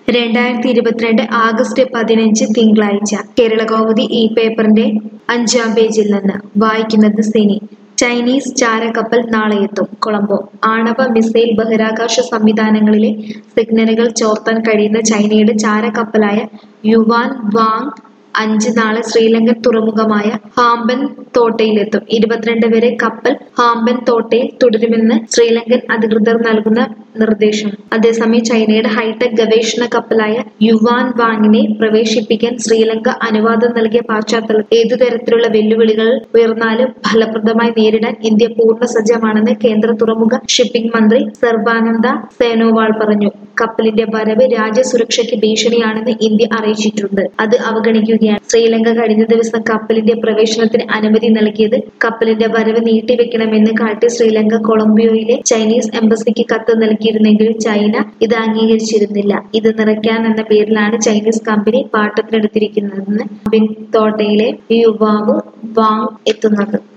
രണ്ടായിരത്തി ഇരുപത്തിരണ്ട് ആഗസ്റ്റ് പതിനഞ്ച് തിങ്കളാഴ്ച കേരളകൗമുദി ഈ പേപ്പറിന്റെ അഞ്ചാം പേജിൽ നിന്ന് വായിക്കുന്നത് സിനി ചൈനീസ് ചാരക്കപ്പൽ നാളെ എത്തും കൊളംബോ ആണവ മിസൈൽ ബഹിരാകാശ സംവിധാനങ്ങളിലെ സിഗ്നലുകൾ ചോർത്താൻ കഴിയുന്ന ചൈനയുടെ ചാരക്കപ്പലായ യുവാൻ വാങ് അഞ്ച് നാളെ ശ്രീലങ്കൻ തുറമുഖമായ ഹാംബൻ തോട്ടയിലെത്തും ഇരുപത്തിരണ്ട് വരെ കപ്പൽ ഹാംബൻ തോട്ടയിൽ തുടരുമെന്ന് ശ്രീലങ്കൻ അധികൃതർ നൽകുന്ന നിർദ്ദേശം അതേസമയം ചൈനയുടെ ഹൈടെക് ഗവേഷണ കപ്പലായ യുവാൻ വാങ്ങിനെ പ്രവേശിപ്പിക്കാൻ ശ്രീലങ്ക അനുവാദം നൽകിയ പശ്ചാത്തലത്തിൽ ഏതു തരത്തിലുള്ള വെല്ലുവിളികൾ ഉയർന്നാലും ഫലപ്രദമായി നേരിടാൻ ഇന്ത്യ പൂർണ്ണ സജ്ജമാണെന്ന് കേന്ദ്ര തുറമുഖ ഷിപ്പിംഗ് മന്ത്രി സർബാനന്ദ സോനോവാൾ പറഞ്ഞു കപ്പലിന്റെ വരവ് രാജ്യസുരക്ഷയ്ക്ക് ഭീഷണിയാണെന്ന് ഇന്ത്യ അറിയിച്ചിട്ടുണ്ട് അത് അവഗണിക്കുകയാണ് ശ്രീലങ്ക കഴിഞ്ഞ ദിവസം കപ്പലിന്റെ പ്രവേശനത്തിന് അനുമതി നൽകിയത് കപ്പലിന്റെ വരവ് നീട്ടിവെക്കണമെന്ന് കാട്ടി ശ്രീലങ്ക കൊളംബിയോയിലെ ചൈനീസ് എംബസിക്ക് കത്ത് നൽകിയിരുന്നെങ്കിലും ചൈന ഇത് അംഗീകരിച്ചിരുന്നില്ല ഇത് നിറയ്ക്കാൻ എന്ന പേരിലാണ് ചൈനീസ് കമ്പനി പാട്ടത്തിനെടുത്തിരിക്കുന്നതെന്ന് ബിൻ തോട്ടയിലെ യുവാവ് വാങ് എത്തുന്നത്